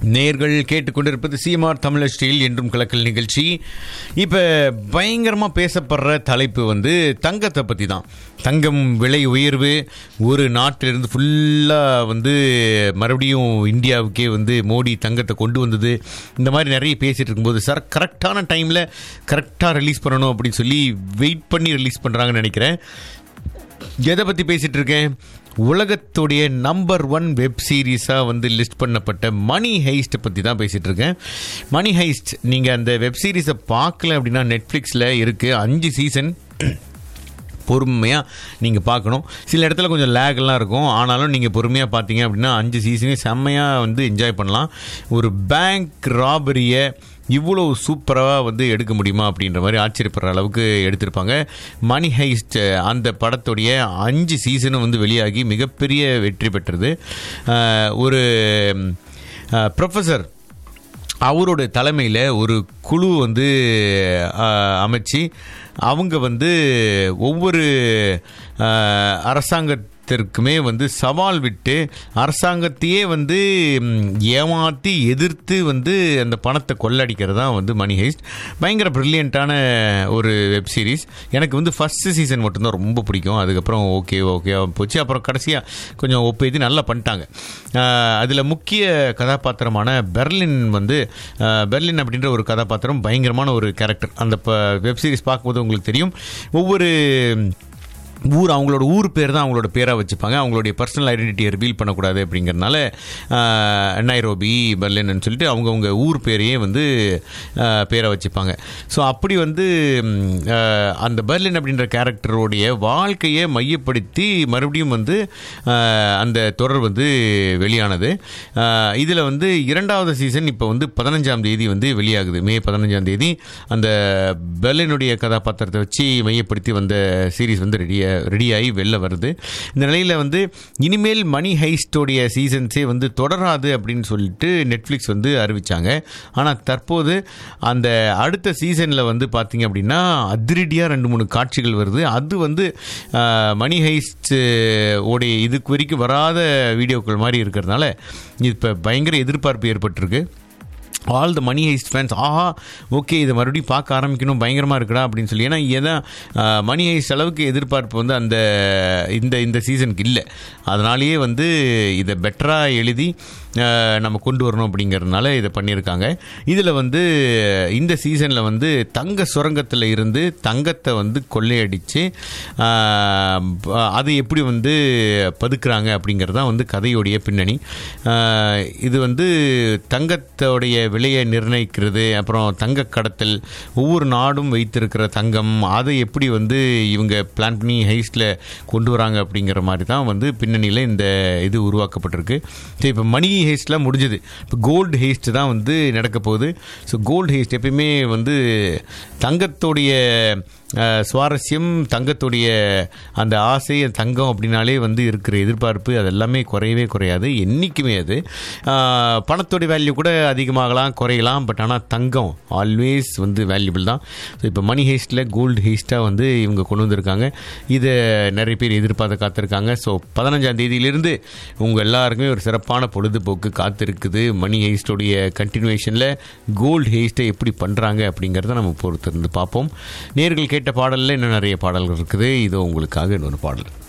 நேர்கள் கேட்டுக்கொண்டிருப்பது சிஎம்ஆர் தமிழஸ்டியில் என்றும் கலக்கல் நிகழ்ச்சி இப்போ பயங்கரமாக பேசப்படுற தலைப்பு வந்து தங்கத்தை பற்றி தான் தங்கம் விலை உயர்வு ஒரு நாட்டிலிருந்து ஃபுல்லாக வந்து மறுபடியும் இந்தியாவுக்கே வந்து மோடி தங்கத்தை கொண்டு வந்தது இந்த மாதிரி நிறைய பேசிகிட்டு இருக்கும்போது சார் கரெக்டான டைமில் கரெக்டாக ரிலீஸ் பண்ணணும் அப்படின்னு சொல்லி வெயிட் பண்ணி ரிலீஸ் பண்ணுறாங்கன்னு நினைக்கிறேன் எதை பற்றி பேசிகிட்டு இருக்கேன் உலகத்துடைய நம்பர் ஒன் வெப் சீரிஸாக வந்து லிஸ்ட் பண்ணப்பட்ட மணி ஹைஸ்ட் பற்றி தான் பேசிகிட்டு இருக்கேன் மணி ஹைஸ்ட் நீங்கள் அந்த வெப் சீரிஸை பார்க்கல அப்படின்னா நெட்ஃப்ளிக்ஸில் இருக்குது அஞ்சு சீசன் பொறுமையாக நீங்கள் பார்க்கணும் சில இடத்துல கொஞ்சம் லேக்லாம் இருக்கும் ஆனாலும் நீங்கள் பொறுமையாக பார்த்தீங்க அப்படின்னா அஞ்சு சீசனே செம்மையாக வந்து என்ஜாய் பண்ணலாம் ஒரு பேங்க் ராபரியை இவ்வளோ சூப்பராக வந்து எடுக்க முடியுமா அப்படின்ற மாதிரி ஆச்சரியப்படுற அளவுக்கு எடுத்திருப்பாங்க மணி ஹைஸ்ட் அந்த படத்துடைய அஞ்சு சீசனும் வந்து வெளியாகி மிகப்பெரிய வெற்றி பெற்றது அஹ், ஒரு ப்ரொஃபஸர் அவரோட தலைமையில் ஒரு குழு வந்து அஹ், அமைச்சு அவங்க வந்து ஒவ்வொரு அஹ், அரசாங்கத்திற்குமே வந்து சவால் விட்டு அரசாங்கத்தையே வந்து ம், ஏமாற்றி எதிர்த்து வந்து அந்த பணத்தை கொள்ளடிக்கிறது தான் வந்து மணி ஹைஸ்ட் பயங்கர ப்ரில்லியண்ட்டான ஒரு வெப் சீரிஸ் எனக்கு வந்து ஃபஸ்ட்டு சீசன் மட்டும்தான் ரொம்ப பிடிக்கும் அதுக்கப்புறம் ஓகே ஓகே போச்சு அப்புறம் கடைசியாக கொஞ்சம் ஒப்பேத்தி நல்லா பண்ணிட்டாங்க அதில் முக்கிய கதாபாத்திரமான பெர்லின் வந்து அஹ், பெர்லின் அப்படின்ற ஒரு கதாபாத்திரம் பயங்கரமான ஒரு கேரக்டர் அந்த வெப் சீரிஸ் பார்க்கும்போது உங்களுக்கு தெரியும் ஒவ்வொரு ஊர் அவங்களோட ஊர் பேர் தான் அவங்களோட பேராக வச்சுப்பாங்க அவங்களுடைய பர்சனல் ஐடென்டிட்டியை ரிவீல் பண்ணக்கூடாது அப்படிங்கிறனால ஆஹ், நைரோபி பெர்லின்னு சொல்லிட்டு அவங்கவுங்க ஊர் பேரையே வந்து ஆஹ், பேரை வச்சுப்பாங்க ஸோ அப்படி வந்து ம், ஆஹ், அந்த பெர்லின் அப்படின்ற கேரக்டருடைய வாழ்க்கையை மையப்படுத்தி மறுபடியும் வந்து ஆஹ், அந்த தொடர் வந்து வெளியானது இதில் வந்து இரண்டாவது சீசன் இப்போ வந்து பதினஞ்சாம் தேதி வந்து வெளியாகுது மே பதினஞ்சாம் தேதி அந்த பெர்லினுடைய கதாபாத்திரத்தை வச்சு மையப்படுத்தி வந்த சீரிஸ் வந்து ரெடியாக ரெடியாகி வெளில வருது இந்த நிலையில் வந்து இனிமேல் மணி ஹைஸ்டோடைய சீசன்ஸே வந்து தொடராது அப்படின்னு சொல்லிட்டு நெட்ஃப்ளிக்ஸ் வந்து அறிவிச்சாங்க ஆனால் தற்போது அந்த அடுத்த சீசனில் வந்து பார்த்தீங்க அப்படின்னா அதிரடியாக ரெண்டு மூணு காட்சிகள் வருது அது வந்து ஆஹ், மணி ஹைஸ்ட் உடைய இதுக்கு வரைக்கும் வராத வீடியோக்கள் மாதிரி இருக்கிறதுனால இப்போ பயங்கர எதிர்பார்ப்பு ஏற்பட்டிருக்கு all the money heist fans ஆஹா ஓகே இதை மறுபடியும் பார்க்க ஆரம்பிக்கணும் பயங்கரமாக இருக்குடா அப்படின்னு சொல்லி ஏன்னா ஏன்னா மணி ஹைஸ்ட் அளவுக்கு எதிர்பார்ப்பு வந்து அந்த இந்த இந்த சீசனுக்கு இல்லை அதனாலேயே வந்து இதை பெட்டராக எழுதி ஆஹ், நம்ம கொண்டு வரணும் அப்படிங்கிறதுனால இதை பண்ணியிருக்காங்க இதில் வந்து இந்த சீசனில் வந்து தங்க சுரங்கத்தில் இருந்து தங்கத்தை வந்து கொள்ளையடித்து அது எப்படி வந்து பதுக்குறாங்க அப்படிங்கிறது தான் வந்து கதையோடைய பின்னணி ஆஹ், இது வந்து தங்கத்தோடைய விலையை நிர்ணயிக்கிறது அப்புறம் தங்க கடத்தல் ஒவ்வொரு நாடும் வைத்திருக்கிற தங்கம் அதை எப்படி வந்து இவங்க பிளான் பண்ணி ஹைஸ்டில் கொண்டு வராங்க அப்படிங்கிற மாதிரி தான் வந்து பின்னணியில் இந்த இது உருவாக்கப்பட்டிருக்கு சரி இப்போ மணி ஹேஸ்ட்லாம் முடிஞ்சது இப்போ கோல்டு ஹேஸ்ட் தான் வந்து நடக்க போகுது ஸோ கோல்டு ஹேஸ்ட் எப்பயுமே வந்து தங்கத்தோடைய அஹ், சுவாரஸ்யம் தங்கத்துடைய அந்த ஆசை அந்த தங்கம் அப்படின்னாலே வந்து இருக்கிற எதிர்பார்ப்பு அது எல்லாமே குறையவே குறையாது என்றைக்குமே அது அஹ், பணத்தோட வேல்யூ கூட அதிகமாகலாம் குறையலாம் பட் ஆனால் தங்கம் ஆல்வேஸ் வந்து வேல்யூபிள் தான் ஸோ இப்போ மணி ஹேஸ்ட்டில் கோல்டு ஹேஸ்ட்டாக வந்து இவங்க கொண்டு வந்திருக்காங்க இதை நிறைய பேர் எதிர்பார்த்து காத்திருக்காங்க ஸோ பதினஞ்சாம் தேதியிலிருந்து உங்கள் எல்லாருக்குமே ஒரு சிறப்பான பொழுதுபோக்கு காத்திருக்குது மணி ஹேஸ்டோடைய கண்டினியூஷனில் கோல்டு ஹேஸ்ட்டை எப்படி பண்ணுறாங்க அப்படிங்கிறத நம்ம பொறுத்திருந்து பார்ப்போம் நேர்கள் கேட்ட பாடலில் இன்னும் நிறைய பாடல்கள் இருக்குது இதோ உங்களுக்காக இன்னொரு பாடல்